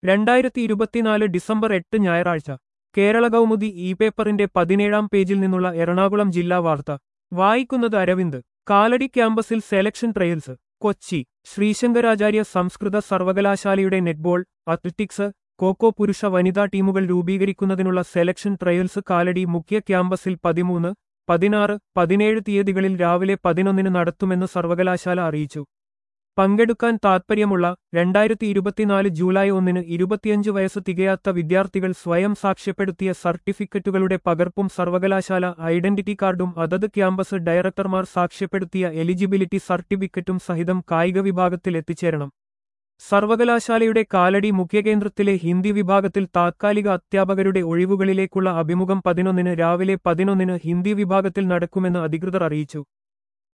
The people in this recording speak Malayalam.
രണ്ടായിരത്തി ഇരുപത്തിനാല് ഡിസംബർ എട്ട് ഞായറാഴ്ച കേരള കൗമുദി ഇ പേപ്പറിന്റെ പതിനേഴാം പേജിൽ നിന്നുള്ള എറണാകുളം ജില്ലാ വാർത്ത വായിക്കുന്നത് അരവിന്ദ് കാലടി ക്യാമ്പസിൽ സെലക്ഷൻ ട്രയൽസ് കൊച്ചി ശ്രീശങ്കരാചാര്യ സംസ്കൃത സർവകലാശാലയുടെ നെറ്റ്ബോൾ അത്ലറ്റിക്സ് കോക്കോ പുരുഷ വനിതാ ടീമുകൾ രൂപീകരിക്കുന്നതിനുള്ള സെലക്ഷൻ ട്രയൽസ് കാലടി മുഖ്യ ക്യാമ്പസിൽ പതിമൂന്ന് പതിനാറ് പതിനേഴ് തീയതികളിൽ രാവിലെ പതിനൊന്നിന് നടത്തുമെന്ന് സർവകലാശാല അറിയിച്ചു പങ്കെടുക്കാൻ താൽപ്പര്യമുള്ള രണ്ടായിരത്തി ഇരുപത്തിനാല് ജൂലൈ ഒന്നിന് ഇരുപത്തിയഞ്ച് വയസ്സ് തികയാത്ത വിദ്യാർത്ഥികൾ സ്വയം സാക്ഷ്യപ്പെടുത്തിയ സർട്ടിഫിക്കറ്റുകളുടെ പകർപ്പും സർവകലാശാല ഐഡന്റിറ്റി കാർഡും അതത് ക്യാമ്പസ് ഡയറക്ടർമാർ സാക്ഷ്യപ്പെടുത്തിയ എലിജിബിലിറ്റി സർട്ടിഫിക്കറ്റും സഹിതം കായിക വിഭാഗത്തിൽ എത്തിച്ചേരണം സർവകലാശാലയുടെ കാലടി മുഖ്യകേന്ദ്രത്തിലെ ഹിന്ദി വിഭാഗത്തിൽ താത്കാലിക അധ്യാപകരുടെ ഒഴിവുകളിലേക്കുള്ള അഭിമുഖം പതിനൊന്നിന് രാവിലെ പതിനൊന്നിന് ഹിന്ദി വിഭാഗത്തിൽ നടക്കുമെന്ന് അധികൃതർ അറിയിച്ചു